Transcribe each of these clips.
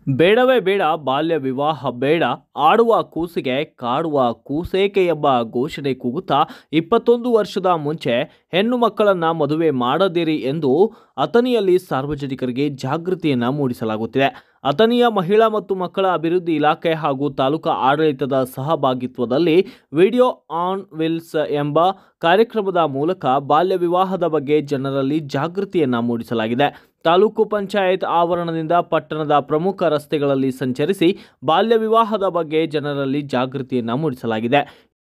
ಬೇಡವೇ ಬೇಡ ಬಾಲ್ಯ ವಿವಾಹ ಬೇಡ ಆಡುವ ಕೂಸಿಗೆ ಕಾಡುವ ಕೂಸೇಕೆ ಎಂಬ ಘೋಷಣೆ ಕೂಗುತ್ತಾ ಇಪ್ಪತ್ತೊಂದು ವರ್ಷದ ಮುಂಚೆ ಹೆಣ್ಣು ಮಕ್ಕಳನ್ನ ಮದುವೆ ಮಾಡದಿರಿ ಎಂದು ಅಥಣಿಯಲ್ಲಿ ಸಾರ್ವಜನಿಕರಿಗೆ ಜಾಗೃತಿಯನ್ನ ಮೂಡಿಸಲಾಗುತ್ತಿದೆ ಅಥಣಿಯ ಮಹಿಳಾ ಮತ್ತು ಮಕ್ಕಳ ಅಭಿವೃದ್ಧಿ ಇಲಾಖೆ ಹಾಗೂ ತಾಲೂಕಾ ಆಡಳಿತದ ಸಹಭಾಗಿತ್ವದಲ್ಲಿ ವಿಡಿಯೋ ಆನ್ ವಿಲ್ಸ್ ಎಂಬ ಕಾರ್ಯಕ್ರಮದ ಮೂಲಕ ಬಾಲ್ಯ ವಿವಾಹದ ಬಗ್ಗೆ ಜನರಲ್ಲಿ ಜಾಗೃತಿಯನ್ನ ಮೂಡಿಸಲಾಗಿದೆ ತಾಲೂಕು ಪಂಚಾಯತ್ ಆವರಣದಿಂದ ಪಟ್ಟಣದ ಪ್ರಮುಖ ರಸ್ತೆಗಳಲ್ಲಿ ಸಂಚರಿಸಿ ಬಾಲ್ಯ ವಿವಾಹದ ಬಗ್ಗೆ ಜನರಲ್ಲಿ ಜಾಗೃತಿಯನ್ನ ಮೂಡಿಸಲಾಗಿದೆ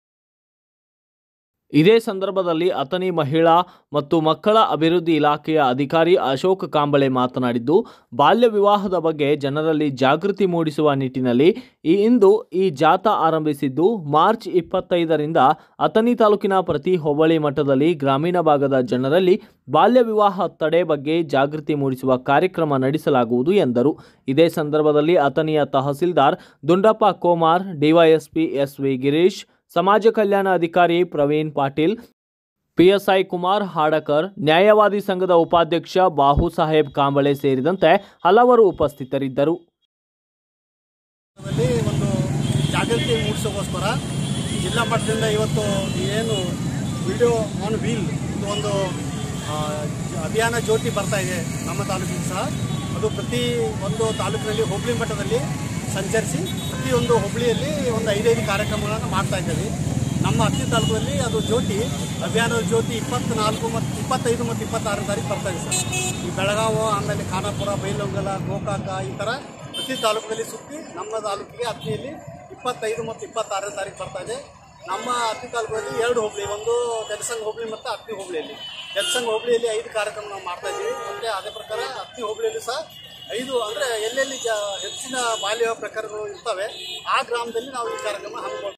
ಇದೇ ಸಂದರ್ಭದಲ್ಲಿ ಅಥಣಿ ಮಹಿಳಾ ಮತ್ತು ಮಕ್ಕಳ ಅಭಿವೃದ್ಧಿ ಇಲಾಖೆಯ ಅಧಿಕಾರಿ ಅಶೋಕ್ ಕಾಂಬಳೆ ಮಾತನಾಡಿದ್ದು ಬಾಲ್ಯ ವಿವಾಹದ ಬಗ್ಗೆ ಜನರಲ್ಲಿ ಜಾಗೃತಿ ಮೂಡಿಸುವ ನಿಟ್ಟಿನಲ್ಲಿ ಈ ಇಂದು ಈ ಜಾಥಾ ಆರಂಭಿಸಿದ್ದು ಮಾರ್ಚ್ ಇಪ್ಪತ್ತೈದರಿಂದ ಅಥಣಿ ತಾಲೂಕಿನ ಪ್ರತಿ ಹೋಬಳಿ ಮಟ್ಟದಲ್ಲಿ ಗ್ರಾಮೀಣ ಭಾಗದ ಜನರಲ್ಲಿ ಬಾಲ್ಯ ವಿವಾಹ ತಡೆ ಬಗ್ಗೆ ಜಾಗೃತಿ ಮೂಡಿಸುವ ಕಾರ್ಯಕ್ರಮ ನಡೆಸಲಾಗುವುದು ಎಂದರು ಇದೇ ಸಂದರ್ಭದಲ್ಲಿ ಅಥಣಿಯ ತಹಸೀಲ್ದಾರ್ Dundappa Komar DYSP S V Girish ಸಮಾಜ ಕಲ್ಯಾಣ ಅಧಿಕಾರಿ ಪ್ರವೀಣ್ ಪಾಟೀಲ್ ಪಿಎಸ್ಐ ಕುಮಾರ್ ಹಾಡಕರ್ ನ್ಯಾಯವಾದಿ ಸಂಘದ ಉಪಾಧ್ಯಕ್ಷ ಬಾಹು ಸಾಹೇಬ್ ಕಾಂಬಳೆ ಸೇರಿದಂತೆ ಹಲವರು ಉಪಸ್ಥಿತರಿದ್ದರು ದಲ್ಲಿ ಒಂದು ಜಾಗೃತಿ ಮೂಡಿಸೋಗೋಸ್ಕರ ಜಿಲ್ಲಾ ಮಟ್ಟದಿಂದ ಇವತ್ತು ಏನು ವಿಡಿಯೋ ಆನ್ ವೀಲ್ ಇದು ಒಂದು ಆ, ಜ- ಅಭಿಯಾನ ಜ್ಯೋತಿ ಬರ್ತಾ ಇದೆ ನಮ್ಮ ತಾಲೂಕಿಗೆ ಸಹ ಅದು ಪ್ರತಿ ಒಂದು ತಾಲೂಕಿನಲ್ಲಿ ಹೋಬಳಿ ಮಟ್ಟದಲ್ಲಿ ಸಂಚರಿಸಿ ಪ್ರತಿಯೊಂದು ಹೋಬಳಿಯಲ್ಲಿ ಒಂದು ಐದೈದು ಕಾರ್ಯಕ್ರಮಗಳನ್ನು ಮಾಡ್ತಾ ಇದ್ದೇವೆ ನಮ್ಮ ಹತ್ತಿ ತಾಲೂಕಲ್ಲಿ ಅದು ಜ್ಯೋತಿ ಅಭಿಯಾನದ ಜ್ಯೋತಿ ಇಪ್ಪತ್ನಾಲ್ಕು ಮತ್ತು ಇಪ್ಪತ್ತೈದು ಮತ್ತು ಇಪ್ಪತ್ತಾರನೇ ತಾರೀಕು ಬರ್ತಾ ಇದೆ ಸರ್ ಈ ಬೆಳಗಾವಿ ಆಮೇಲೆ ಖಾನಾಪುರ ಬೈಲೊಂಗಲ ಗೋಕಾಕ ಈ ಥರ ಪ್ರತಿ ತಾಲೂಕಿನಲ್ಲಿ ಸುತ್ತಿ ನಮ್ಮ ತಾಲೂಕಿಗೆ ಹತ್ತಿಯಲ್ಲಿ ಇಪ್ಪತ್ತೈದು ಮತ್ತು ಇಪ್ಪತ್ತಾರನೇ ತಾರೀಕು ಬರ್ತಾ ಇದೆ ನಮ್ಮ ಹತ್ತಿ ತಾಲೂಕಲ್ಲಿ ಎರಡು ಹೋಬಳಿ ಒಂದು ಜನಸಂಘ ಹೋಬಳಿ ಮತ್ತು ಹತ್ತಿ ಹೋಬಳಿಯಲ್ಲಿ ಜನಸಂಘ ಹೋಬಳಿಯಲ್ಲಿ ಐದು ಕಾರ್ಯಕ್ರಮ ನಾವು ಮಾಡ್ತಾ ಇದ್ದೀವಿ ಮತ್ತು ಅದೇ ಪ್ರಕಾರ ಹತ್ತಿ ಹೋಬಳಿಯಲ್ಲಿ ಸಹ ಐದು ಅಂದರೆ ಎಲ್ಲೆಲ್ಲಿ ಜ ಹೆಚ್ಚಿನ ಬಾಲ್ಯ ಪ್ರಕರಣಗಳು ಇರ್ತವೆ ಆ ಗ್ರಾಮದಲ್ಲಿ ನಾವು ಈ ಕಾರ್ಯಕ್ರಮ ಹಮ್ಮಿಕೊಳ್ತೀವಿ